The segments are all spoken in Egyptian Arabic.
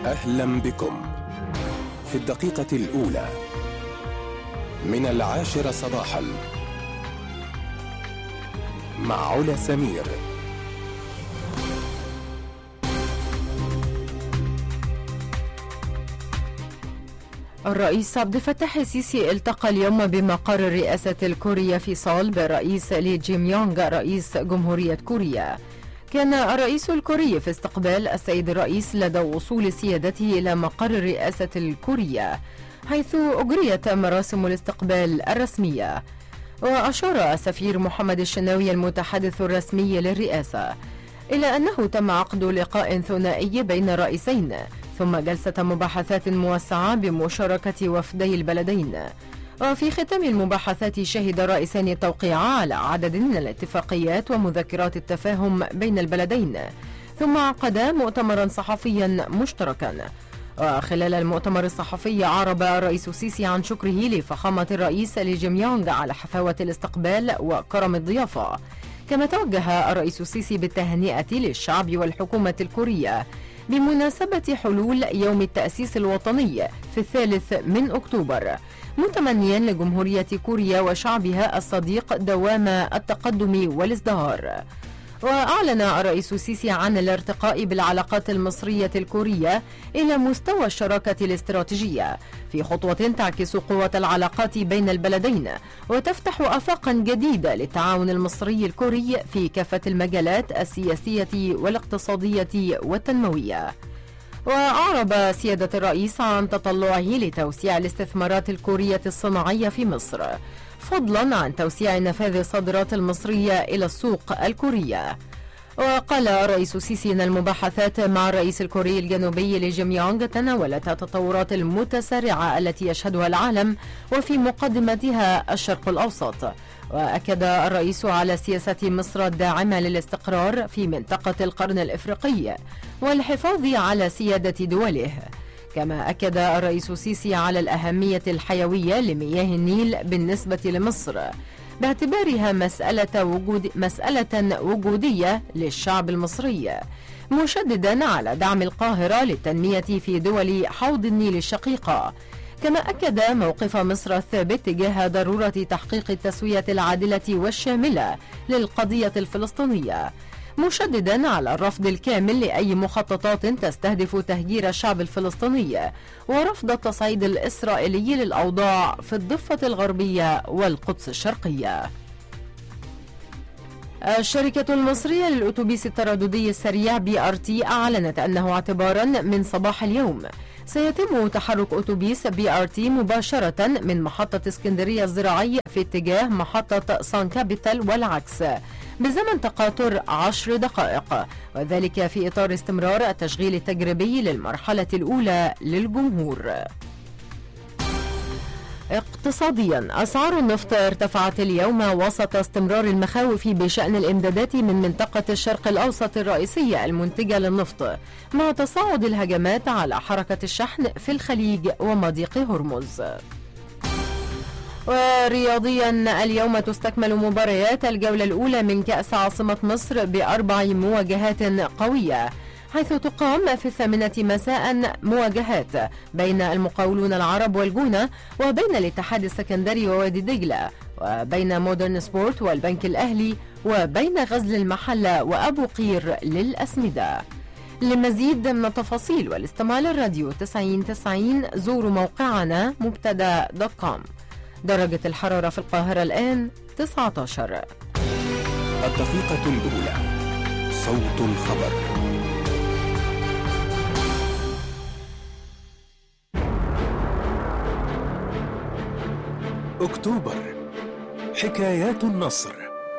أهلا بكم في الدقيقة الأولى من العاشرة صباحا مع علا سمير الرئيس عبد الفتاح السيسي التقى اليوم بمقر الرئاسة الكورية في صول بالرئيس لي جيم يونغ رئيس جمهورية كوريا كان الرئيس الكوري في استقبال السيد الرئيس لدى وصول سيادته إلى مقر الرئاسة الكورية حيث أجريت مراسم الاستقبال الرسمية وأشار السفير محمد الشناوي المتحدث الرسمي للرئاسة إلى أنه تم عقد لقاء ثنائي بين الرئيسين ثم جلسة مباحثات موسعة بمشاركة وفدي البلدين وفي ختام المباحثات شهد الرئيسان التوقيع على عدد من الاتفاقيات ومذكرات التفاهم بين البلدين ثم عقدا مؤتمرا صحفيا مشتركا وخلال المؤتمر الصحفي عرب الرئيس السيسي عن شكره لفخامة الرئيس لي جيم يونغ على حفاوة الاستقبال وكرم الضيافة كما توجه الرئيس السيسي بالتهنئة للشعب والحكومة الكورية بمناسبة حلول يوم التأسيس الوطني في الثالث من أكتوبر متمنيا لجمهورية كوريا وشعبها الصديق دوام التقدم والازدهار وأعلن الرئيس السيسي عن الارتقاء بالعلاقات المصرية الكورية إلى مستوى الشراكة الاستراتيجية في خطوة تعكس قوة العلاقات بين البلدين وتفتح آفاقا جديدة للتعاون المصري الكوري في كافة المجالات السياسية والاقتصادية والتنموية. وأعرب سيادة الرئيس عن تطلعه لتوسيع الاستثمارات الكورية الصناعية في مصر فضلا عن توسيع نفاذ الصادرات المصرية إلى السوق الكورية وقال الرئيس السيسي أن المباحثات مع الرئيس الكوري الجنوبي لي جيم يونغ تناولت التطورات المتسارعة التي يشهدها العالم وفي مقدمتها الشرق الأوسط وأكد الرئيس على سياسة مصر الداعمة للاستقرار في منطقة القرن الإفريقي والحفاظ على سيادة دوله كما أكد الرئيس السيسي على الأهمية الحيوية لمياه النيل بالنسبة لمصر باعتبارها مسألة وجود مسألة وجودية للشعب المصري مشددا على دعم القاهرة للتنمية في دول حوض النيل الشقيقة كما أكد موقف مصر الثابت تجاه ضرورة تحقيق التسوية العادلة والشاملة للقضية الفلسطينية مشددا على الرفض الكامل لأي مخططات تستهدف تهجير الشعب الفلسطيني ورفض التصعيد الإسرائيلي للأوضاع في الضفة الغربية والقدس الشرقية الشركة المصرية للأتوبيس الترددي السريع بي ار تي أعلنت أنه اعتبارا من صباح اليوم سيتم تحرك أتوبيس بي ار تي مباشرة من محطة اسكندرية الزراعي في اتجاه محطة سان كابيتال والعكس بزمن تقاطر عشر دقائق وذلك في إطار استمرار التشغيل التجريبي للمرحلة الأولى للجمهور اقتصاديا أسعار النفط ارتفعت اليوم وسط استمرار المخاوف بشأن الإمدادات من منطقة الشرق الأوسط الرئيسية المنتجة للنفط مع تصاعد الهجمات على حركة الشحن في الخليج ومضيق هرمز ورياضيا اليوم تستكمل مباريات الجولة الأولى من كأس عاصمة مصر بأربع مواجهات قوية حيث تقام في الثامنة مساء مواجهات بين المقاولون العرب والجونة وبين الاتحاد السكندري ووادي دجلة وبين مودرن سبورت والبنك الأهلي وبين غزل المحلة وأبو قير للأسمدة لمزيد من التفاصيل والاستماع للراديو 90 90 زوروا موقعنا مبتدا دوت كوم درجة الحرارة في القاهرة الآن 19 الدقيقة الأولى صوت الخبر أكتوبر حكايات النصر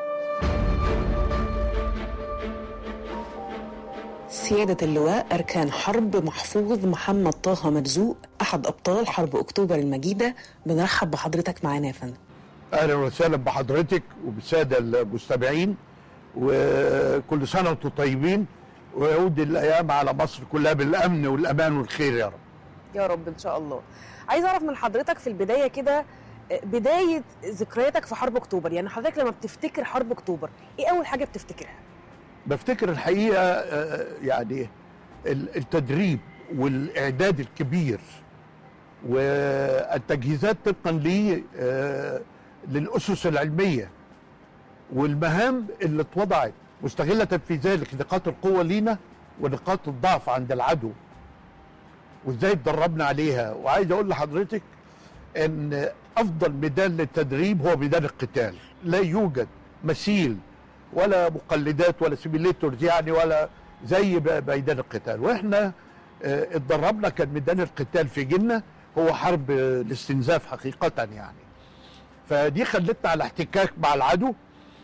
سيادة اللواء أركان حرب محفوظ محمد طه مرزوق أحد أبطال حرب أكتوبر المجيدة بنرحب بحضرتك معانا يا فندم اهلا وسهلا بحضرتك وبالساده المستمعين وكل سنه وانتم طيبين ويعود الايام على مصر كلها بالامن والامان والخير يا رب يا رب إن شاء الله عايز أعرف من حضرتك في البداية كده آه، بداية ذكرياتك في حرب أكتوبر يعني حضرتك لما بتفتكر حرب أكتوبر إيه أول حاجة بتفتكرها؟ بفتكر الحقيقه آه، يعني ال- التدريب والاعداد الكبير والتجهيزات طبقا ل آه، للاسس العلميه والمهام اللي اتوضعت مستغله في ذلك نقاط القوه لينا ونقاط الضعف عند العدو وازاي اتدربنا عليها وعايز اقول لحضرتك ان افضل ميدان للتدريب هو ميدان القتال لا يوجد مثيل ولا مقلدات ولا سيميليتورز يعني ولا زي ب- ميدان القتال واحنا آه، اتدربنا كان ميدان القتال في جنة هو حرب آه، الاستنزاف حقيقة يعني فدي خلتنا على احتكاك مع العدو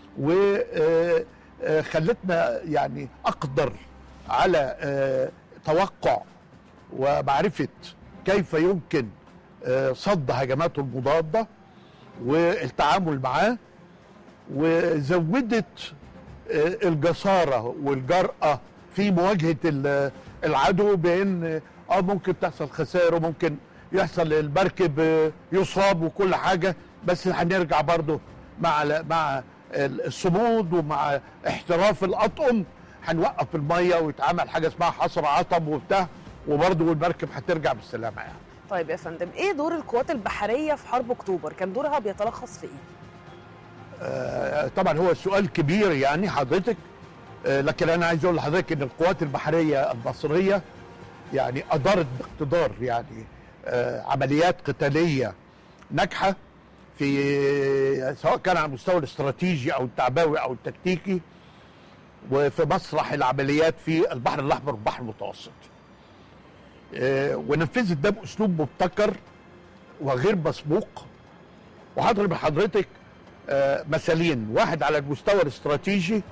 وخلتنا يعني اقدر على آه، توقع ومعرفة كيف يمكن آه، صد هجماته المضادة والتعامل معاه وزودت آه، الجسارة والجرأة في مواجهة ال- العدو بأن اه ممكن تحصل خسائر وممكن يحصل المركب آه، يصاب وكل حاجة بس هنرجع برضه مع مع الصمود ومع احتراف الأطقم هنوقف المية ويتعمل حاجة اسمها حصر عطب وبتاع وبرضه المركب هترجع بالسلامة يعني طيب يا فندم ايه دور القوات البحريه في حرب اكتوبر كان دورها بيتلخص في ايه آه، طبعا هو السؤال كبير يعني حضرتك آه، لكن انا عايز اقول لحضرتك ان القوات البحريه المصريه يعني ادارت باقتدار يعني آه، عمليات قتاليه ناجحه في سواء كان على المستوى الاستراتيجي او التعبوي او التكتيكي وفي مسرح العمليات في البحر الاحمر والبحر المتوسط آه، ونفذت ده باسلوب مبتكر وغير مسبوق وهضرب لحضرتك آه، مثالين واحد على المستوى الاستراتيجي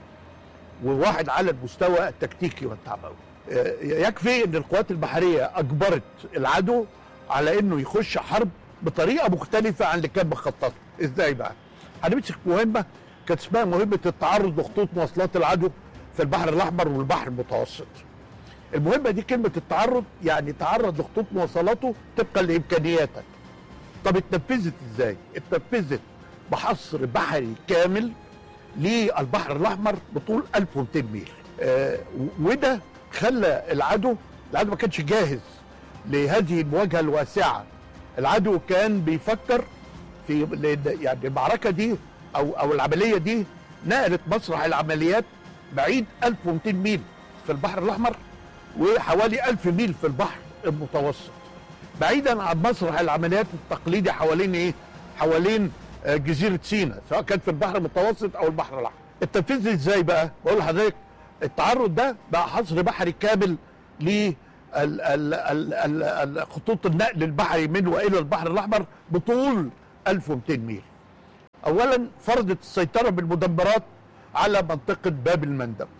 وواحد على المستوى التكتيكي والتعبوي آه، يكفي ان القوات البحريه اجبرت العدو على انه يخش حرب بطريقه مختلفه عن اللي كان مخطط ازاي بقى هنمسك مهمه كانت اسمها مهمه التعرض لخطوط مواصلات العدو في البحر الاحمر والبحر المتوسط المهمه دي كلمه التعرض يعني تعرض لخطوط مواصلاته طبقا لامكانياتك طب اتنفذت ازاي؟ اتنفذت بحصر بحري كامل للبحر الاحمر بطول 1200 ميل آه وده خلى العدو العدو ما كانش جاهز لهذه المواجهه الواسعه العدو كان بيفكر في لأن يعني المعركه دي او او العمليه دي نقلت مسرح العمليات بعيد 1200 ميل في البحر الاحمر وحوالي 1000 ميل في البحر المتوسط بعيدا عن مسرح العمليات التقليدي حوالين ايه؟ حوالين آه، جزيره سيناء سواء كانت في البحر المتوسط او البحر الاحمر. التنفيذ ازاي بقى؟ بقول لحضرتك التعرض ده بقى حصر بحري كامل ل ال- ال- ال- ال- ال- خطوط النقل البحري من والى البحر الاحمر بطول 1200 ميل. اولا فرضت السيطره بالمدمرات على منطقه باب المندب.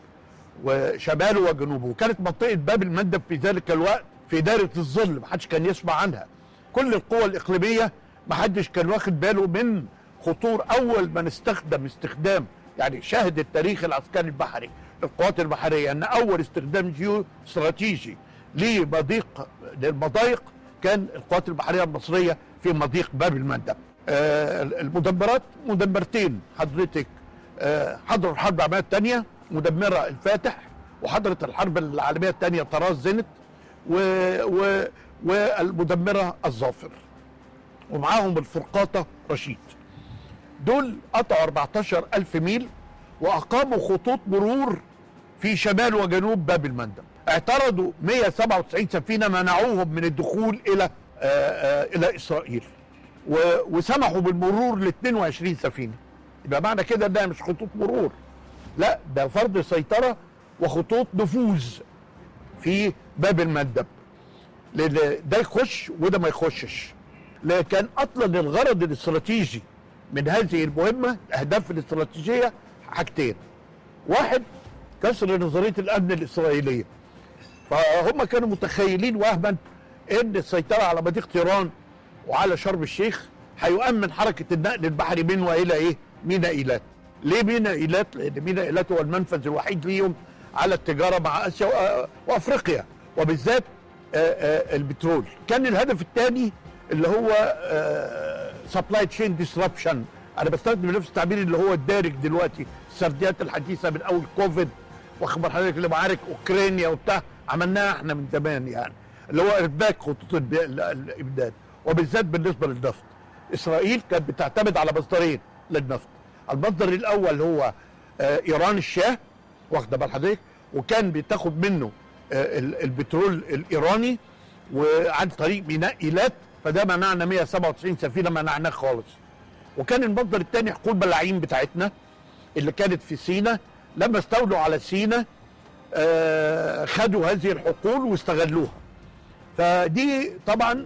وشماله وجنوبه وكانت منطقة باب المندب في ذلك الوقت في دائرة الظل محدش كان يسمع عنها كل القوى الإقليمية محدش كان واخد باله من خطور أول من استخدم استخدام يعني شاهد التاريخ العسكري البحري القوات البحرية أن أول استخدام جيو استراتيجي لمضيق للمضايق كان القوات البحرية المصرية في مضيق باب المندب آه المدمرات مدمرتين حضرتك آه، حضروا الحرب العالميه الثانيه مدمره الفاتح وحضرت الحرب العالميه الثانيه طراز زينت و... و... والمدمره الظافر ومعاهم الفرقاطه رشيد دول قطعوا 14 ألف ميل وأقاموا خطوط مرور في شمال وجنوب باب المندب اعترضوا 197 سفينة منعوهم من الدخول إلى آآ آآ إلى إسرائيل و... وسمحوا بالمرور ل 22 سفينة يبقى معنى كده انها مش خطوط مرور لا ده فرض سيطرة وخطوط نفوذ في باب المندب لان ده يخش وده ما يخشش لكن اصلا الغرض الاستراتيجي من هذه المهمة الاهداف الاستراتيجية حاجتين واحد كسر نظرية الامن الاسرائيلية فهم كانوا متخيلين وهما ان السيطرة على مضيق طيران وعلى شرم الشيخ هيؤمن حركة النقل البحري من والى ايه؟ ميناء ايلات. ليه ميناء ايلات؟ لان ميناء ايلات هو المنفذ الوحيد ليهم على التجارة مع اسيا وأ- وافريقيا وبالذات آه، آه، البترول. كان الهدف الثاني اللي هو سبلاي تشين ديسربشن انا بستخدم نفس التعبير اللي هو الدارج دلوقتي السرديات الحديثه من اول كوفيد واخبر حضرتك لمعارك اوكرانيا وبتاع عملناها احنا من زمان يعني اللي هو ارباك خطوط الب- ال- الامداد وبالذات بالنسبه للنفط اسرائيل كانت بتعتمد على مصدرين للنفط المصدر الاول هو آه، ايران الشاه واخده بال حضرتك وكان بتاخد منه آه، ال- البترول الايراني وعن طريق ميناء ايلات فده منعنا 197 سفينه منعناه خالص وكان المصدر الثاني حقول بلاعين بتاعتنا اللي كانت في سينا لما استولوا على سينا آه، خدوا هذه الحقول واستغلوها فدي طبعا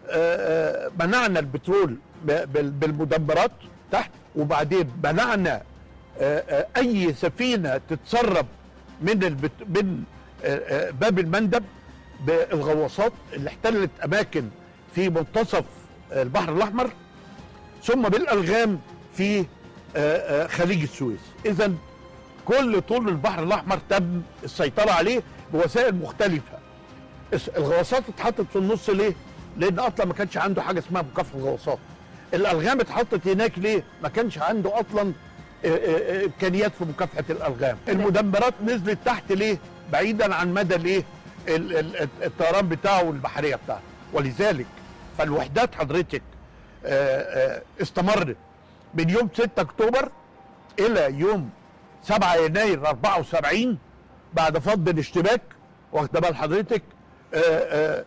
آه، آه، منعنا البترول ب- بال- بالمدمرات تحت وبعدين منعنا آه، آه، اي سفينه تتسرب من البت... من آه، آه، باب المندب بالغواصات اللي احتلت اماكن في منتصف البحر الاحمر ثم بالالغام في آه، آه، خليج السويس اذا كل طول البحر الاحمر تم السيطره عليه بوسائل مختلفه الس- الغواصات اتحطت في النص ليه لان اصلا ما كانش عنده حاجه اسمها مكافحه غواصات الالغام اتحطت هناك ليه ما كانش عنده اصلا آه، آه، آه، امكانيات في مكافحه الالغام المدمرات نزلت تحت ليه بعيدا عن مدى الايه ال- ال- الطيران بتاعه والبحريه بتاعته ولذلك فالوحدات حضرتك آه، آه، استمرت من يوم 6 اكتوبر الى يوم 7 يناير 74 بعد فض الاشتباك واخد بال حضرتك آه، آه،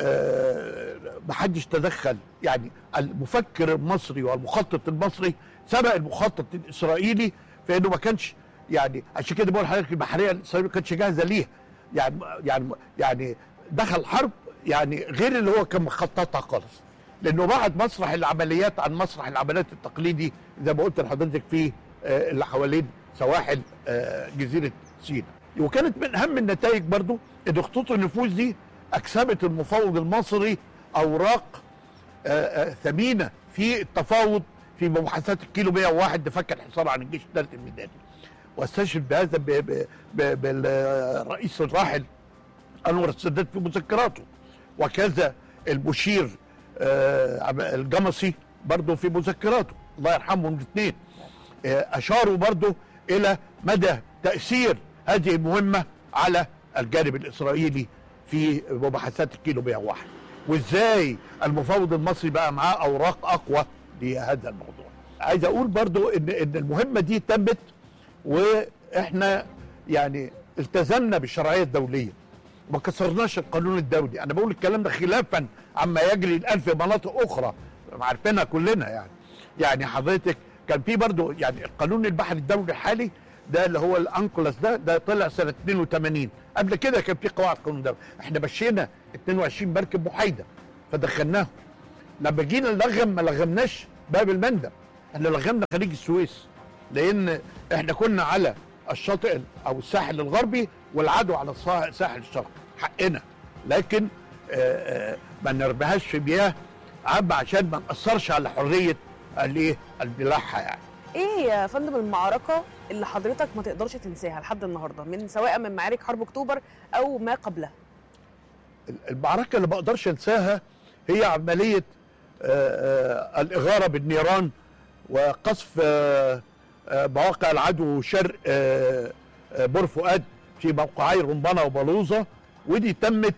آه، محدش تدخل يعني المفكر المصري والمخطط المصري سبق المخطط الاسرائيلي في انه ما كانش يعني عشان كده بقول لحضرتك البحريه الاسرائيليه ما كانتش جاهزه ليها يعني يعني يعني دخل حرب يعني غير اللي هو كان مخططها خالص لانه بعد مسرح العمليات عن مسرح العمليات التقليدي زي ما قلت لحضرتك في آه، اللي حوالين سواحل آه، جزيره سيناء وكانت من اهم النتائج برضو ان خطوط النفوذ دي اكسبت المفاوض المصري اوراق آه، آه، ثمينه في التفاوض في مباحثات الكيلو 101 لفك الحصار عن الجيش الثالث الميداني واستشهد بهذا ب- ب- ب- بالرئيس الراحل انور السادات في مذكراته وكذا المشير آه، عب- الجمصي برضه في مذكراته الله يرحمهم الاثنين اشاروا برضه الى مدى تاثير هذه المهمه على الجانب الاسرائيلي في مباحثات الكيلو 101 وازاي المفاوض المصري بقى معاه اوراق اقوى لهذا الموضوع عايز اقول برضو ان ان المهمه دي تمت واحنا يعني التزمنا بالشرعيه الدوليه ما كسرناش القانون الدولي انا بقول الكلام ده خلافا عما يجري الان في مناطق اخرى عارفينها كلنا يعني يعني حضرتك كان في برضو يعني القانون البحري الدولي الحالي ده اللي هو الانكولاس ده ده طلع سنه 82 قبل كده كان في قواعد قانون دولي احنا مشينا 22 مركب محايده فدخلناهم لما جينا نلغم ما لغمناش باب المندب احنا لغمنا خليج السويس لان احنا كنا على الشاطئ او الساحل الغربي والعدو على الصا- الساحل الشرقي حقنا لكن آه، آه، ما نرميهاش في مياه عامه عشان ما ناثرش على حريه الايه الملاحه يعني ايه يا فندم المعركه اللي حضرتك ما تقدرش تنساها لحد النهارده من سواء من معارك حرب اكتوبر او ما قبلها المعركه اللي ما اقدرش انساها هي عمليه آه، آه، الاغاره بالنيران وقصف آه، آه، مواقع العدو شرق آه، آه، بور فؤاد في موقعي رمبانه وبلوزه ودي تمت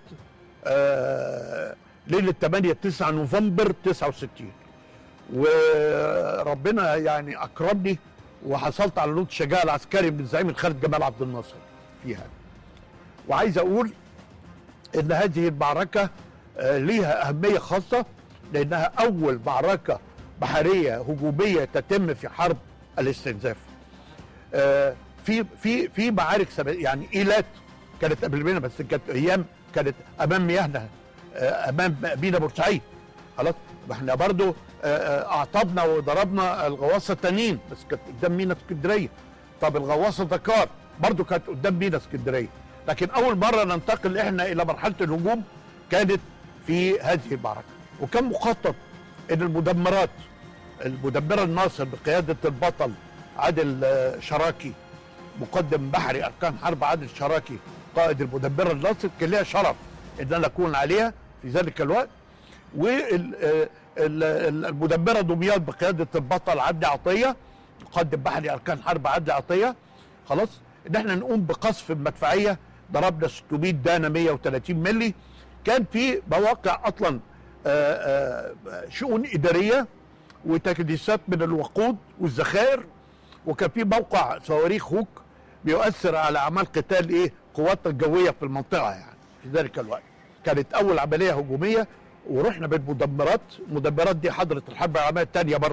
آه، ليله 8 9 نوفمبر 69 وربنا يعني اكرمني وحصلت على نوت الشجاعه العسكري من الزعيم الخالد جمال عبد الناصر فيها وعايز اقول ان هذه المعركه آه، ليها اهميه خاصه لانها اول معركه بحريه هجوميه تتم في حرب الاستنزاف آه، في في في معارك سب- يعني ايلات كانت قبل منها بس كانت ايام كانت امام مياهنا آه، امام مينا بورسعيد خلاص ما احنا برضو آه، آه، اعطبنا وضربنا الغواصه التانيين بس كانت قدام مينا اسكندريه طب الغواصه دكار برضو كانت قدام مينا اسكندريه لكن اول مره ننتقل احنا الى مرحله الهجوم كانت في هذه المعركه وكان مخطط ان المدمرات المدمره الناصر بقياده البطل عادل آه، شراكي مقدم بحري اركان حرب عادل شراكي قائد المدمره الناصر كان ليها شرف ان انا اكون عليها في ذلك الوقت والمدمره دمياط بقياده البطل عدلي عطيه مقدم بحري اركان حرب عدلي عطيه خلاص ان احنا نقوم بقصف المدفعيه ضربنا 600 دانه 130 ملي كان في مواقع اصلا آه، آه، شؤون اداريه وتكديسات من الوقود والذخائر وكان في موقع صواريخ هوك بيؤثر على اعمال قتال ايه قواتنا الجويه في المنطقه يعني في ذلك الوقت كانت اول عمليه هجوميه ورحنا بالمدمرات المدمرات دي حضرت الحرب العالميه الثانيه برضه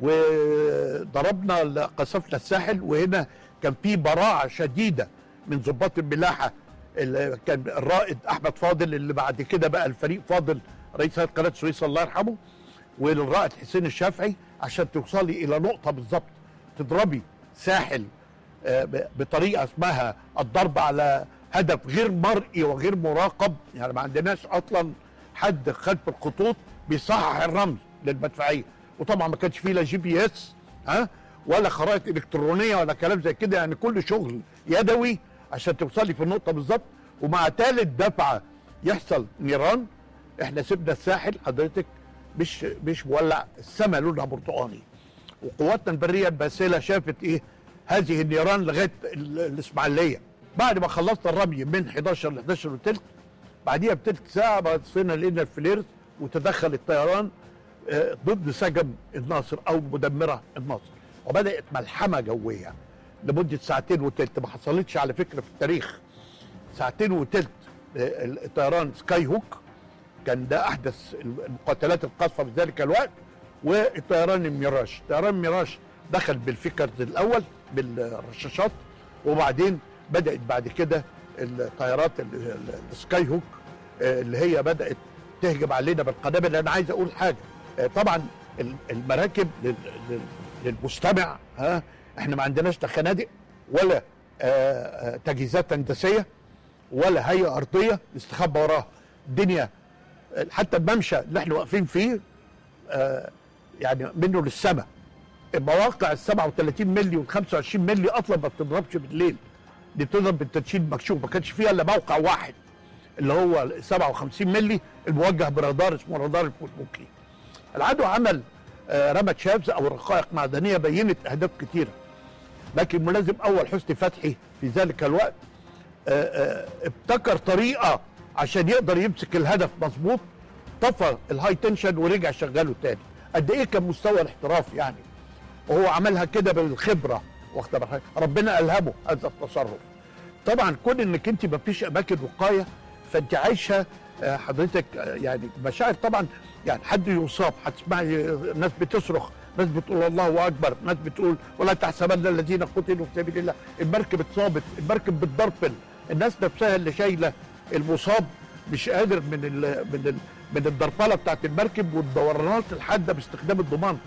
وضربنا قصفنا الساحل وهنا كان في براعه شديده من ضباط الملاحه اللي كان الرائد احمد فاضل اللي بعد كده بقى الفريق فاضل رئيس هيئه قناه السويس الله يرحمه والرائد حسين الشافعي عشان توصلي الى نقطه بالظبط تضربي ساحل آه، ب- بطريقه اسمها الضرب على هدف غير مرئي وغير مراقب يعني ما عندناش اصلا حد خلف الخطوط بيصحح الرمي للمدفعيه وطبعا ما كانش فيه لا جي بي اس ها ولا خرائط الكترونيه ولا كلام زي كده يعني كل شغل يدوي عشان توصلي في النقطه بالظبط ومع ثالث دفعه يحصل نيران احنا سيبنا الساحل حضرتك مش مش مولع السماء لونها برتقاني وقواتنا البريه الباسله شافت ايه هذه النيران لغايه ال- الاسماعيليه بعد ما خلصنا الرمي من 11 ل 11 وثلث بعديها بثلث ساعه بصينا لقينا الفليرز وتدخل الطيران آه، ضد سجن الناصر او مدمره الناصر وبدات ملحمه جويه لمده ساعتين وثلث ما حصلتش على فكره في التاريخ ساعتين وثلث آه، الطيران سكاي هوك كان ده احدث المقاتلات القاصفه في ذلك الوقت والطيران الميراج طيران ميراج دخل بالفكرز الاول بالرشاشات وبعدين بدات بعد كده الطيارات ال- ال- السكاي هوك آه، اللي هي بدات تهجم علينا بالقنابل انا عايز اقول حاجه آه، طبعا ال- المراكب لل- لل- للمستمع ها احنا ما عندناش لا خنادق ولا آه، آه، تجهيزات هندسيه ولا هيئه ارضيه نستخبى وراها الدنيا حتى الممشى اللي احنا واقفين فيه آه، يعني منه للسماء المواقع ال 37 مللي وال 25 مللي اصلا ما بتضربش بالليل دي بتضرب بالتنشيد مكشوف ما كانش فيها الا موقع واحد اللي هو ال 57 مللي الموجه برادار اسمه رادار الفوتبوكي العدو عمل آه، رمى شابز او رقائق معدنيه بينت اهداف كثيره لكن ملازم اول حسني فتحي في ذلك الوقت آه، آه، ابتكر طريقه عشان يقدر يمسك الهدف مظبوط طفى الهاي تنشن ورجع شغله تاني قد ايه كان مستوى الاحتراف يعني وهو عملها كده بالخبره واخد بالك؟ ربنا الهمه هذا التصرف طبعا كون انك انت ما فيش اماكن وقايه فانت عايشه آه، حضرتك آه، يعني مشاعر طبعا يعني حد يصاب هتسمعي آه، ناس بتصرخ ناس بتقول الله اكبر ناس بتقول ولا تحسبن الذين قتلوا في سبيل الله المركب اتصابت المركب بتضربل الناس نفسها اللي شايله المصاب مش قادر من ال من ال من الضربله بتاعت المركب والدورانات الحاده باستخدام الضمان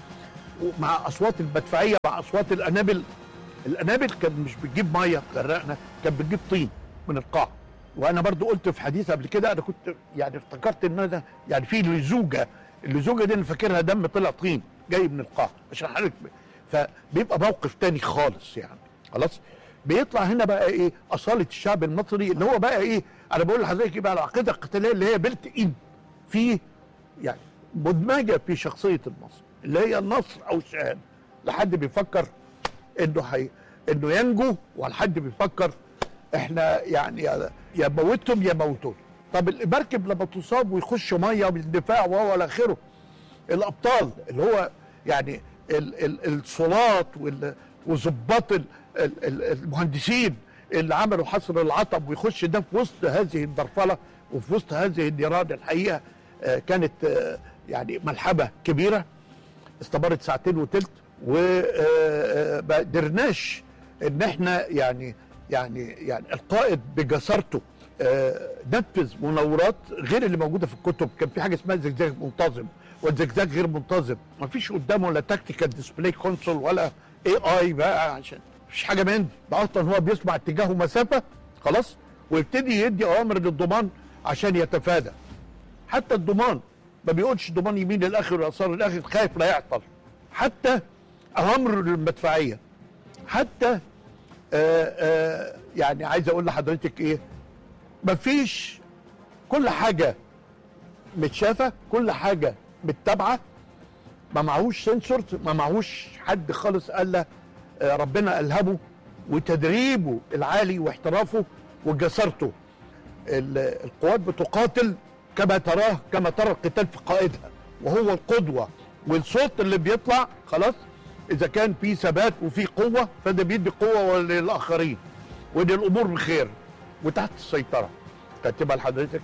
ومع اصوات المدفعيه مع اصوات الانابل الانابل كان مش بتجيب ميه غرقنا كان بتجيب طين من القاع وانا برضو قلت في حديث قبل كده انا كنت يعني افتكرت ان انا يعني في لزوجه اللزوجه دي انا فاكرها دم طلع طين جاي من القاع عشان حضرتك فبيبقى موقف تاني خالص يعني خلاص بيطلع هنا بقى ايه اصاله الشعب المصري اللي هو بقى ايه انا بقول لحضرتك إيه بقى العقيده القتاليه اللي هي بلت ان في يعني مدمجه في شخصيه المصري اللي هي النصر او الشهاده لحد بيفكر انه حي... انه ينجو ولحد بيفكر احنا يعني يا- يا موتهم يا موتون طب المركب لما تصاب ويخش ميه بالدفاع وهو الى اخره الابطال اللي هو يعني ال- ال- الصولات وال- وظباط ال- ال- ال- المهندسين اللي عملوا حصر العطب ويخش ده في وسط هذه الضرفله وفي وسط هذه النيران الحقيقه آه، كانت آه، يعني ملحمه كبيره استمرت ساعتين وثلث وما قدرناش ان احنا يعني يعني يعني القائد بجسارته آه، نفذ مناورات غير اللي موجوده في الكتب كان في حاجه اسمها زجزاج منتظم والزجزاج غير منتظم ما فيش قدامه لا تكتيكال ديسبلاي كونسول ولا اي اي بقى عشان مفيش حاجه من دي ده اصلا هو بيسمع اتجاهه مسافه خلاص ويبتدي يدي اوامر للضمان عشان يتفادى حتى الضمان ما بيقولش ضمان يمين الاخر ويسار الاخر خايف لا يعطل حتى اوامر المدفعيه حتى آآ آآ يعني عايز اقول لحضرتك ايه مفيش كل حاجه متشافه كل حاجه متبعه ما معهوش سنسورز ما معهوش حد خالص قال له آه، ربنا الهمه وتدريبه العالي واحترافه وجسارته ال- القوات بتقاتل كما تراه كما ترى القتال في قائدها وهو القدوه والصوت اللي بيطلع خلاص اذا كان في ثبات وفي قوه فده بيدي قوه للاخرين وان الامور بخير وتحت السيطره كاتبها لحضرتك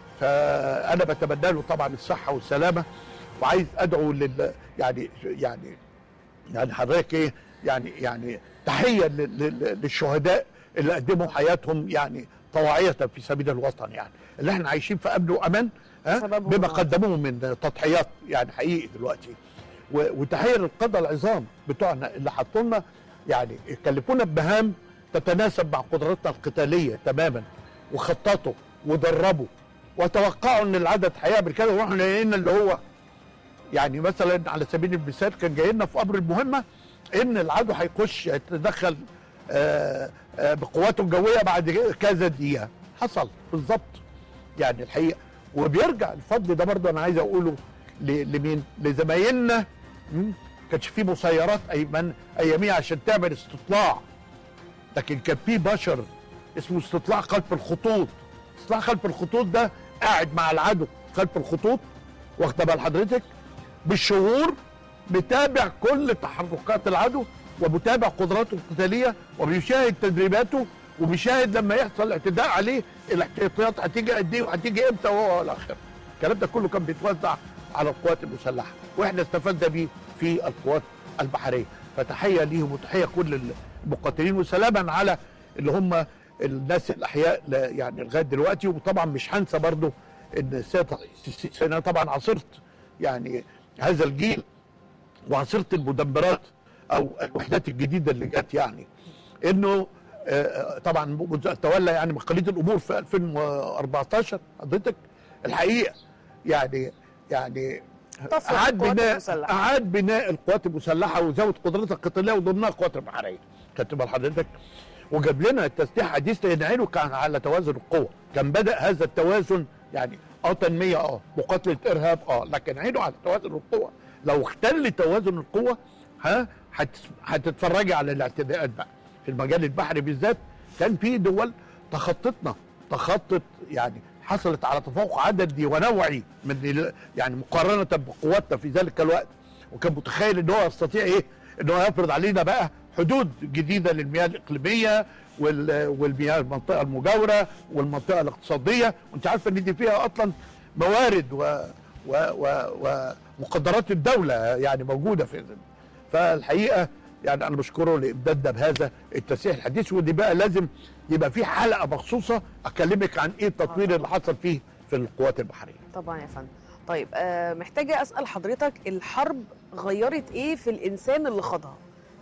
فانا بتمنى له طبعا الصحه والسلامه وعايز ادعو لل يعني يعني يعني حضرتك ايه يعني يعني تحيه لل- لل- للشهداء اللي قدموا حياتهم يعني طواعيه في سبيل الوطن يعني اللي احنا عايشين في امن وامان ها بسببهم بما آه. قدموه من تضحيات يعني حقيقي دلوقتي و- وتحيه للقاده العظام بتوعنا اللي حطوا لنا يعني كلفونا بمهام تتناسب مع قدراتنا القتاليه تماما وخططوا ودربوا وتوقعوا ان العدد هيعمل كده ورحنا لقينا اللي هو يعني مثلا على سبيل المثال كان جاي لنا في امر المهمه ان العدو هيخش يتدخل آه، آه، بقواته الجويه بعد كذا دقيقه حصل بالظبط يعني الحقيقه وبيرجع الفضل ده برضه انا عايز اقوله ل- لمين؟ لزمايلنا مم؟ كانش في مسيرات ايمن اياميها عشان تعمل استطلاع لكن كان في بشر اسمه استطلاع خلف الخطوط استطلاع خلف الخطوط ده قاعد مع العدو خلف الخطوط واخده بال حضرتك بالشهور متابع كل تحركات العدو ومتابع قدراته القتاليه وبيشاهد تدريباته وبيشاهد لما يحصل اعتداء عليه الاحتياطات هتيجي قد ايه وهتيجي امتى وهو الى اخره. الكلام ده كله كان بيتوزع على القوات المسلحه واحنا استفدنا بيه في القوات البحريه فتحيه ليهم وتحيه كل المقاتلين وسلاما على اللي هم الناس الاحياء لا- يعني لغايه دلوقتي وطبعا مش هنسى برضو ان السيد رئيس السيسي انا طبعا عاصرت يعني هذا الجيل وعاصرت المدمرات او الوحدات الجديده اللي جت يعني انه آه، طبعا منذ أن تولى يعني مقاليد الامور في 2014 حضرتك الحقيقه يعني يعني طفرة اعاد القوات بناء المسلحة. اعاد بناء القوات المسلحه وزود قدرتها القتاليه وضمنها القوات البحريه خدت بال حضرتك وجاب لنا التسليح حديث لان عينه كان على توازن القوى كان بدا هذا التوازن يعني اه تنميه اه مقاتله ارهاب اه لكن عينه على توازن القوى لو اختل توازن القوى ها هت- هتتفرجي على الاعتداءات بقى في المجال البحري بالذات كان في دول تخطتنا تخطت يعني حصلت على تفوق عددي ونوعي من ال- يعني مقارنه بقواتنا في ذلك الوقت وكان متخيل ان هو يستطيع ايه ان هو يفرض علينا بقى حدود جديده للمياه الاقليميه وال- والمياه المنطقه المجاوره والمنطقه الاقتصاديه وانت عارفه ان دي فيها اصلا موارد و و و ومقدرات الدوله يعني موجوده في فالحقيقه يعني انا بشكره لامدادنا بهذا التسليح الحديث ودي بقى لازم يبقى في حلقه مخصوصه اكلمك عن ايه التطوير اللي حصل فيه في القوات البحريه طبعا يا فندم طيب آه محتاجه اسال حضرتك الحرب غيرت ايه في الانسان اللي خاضها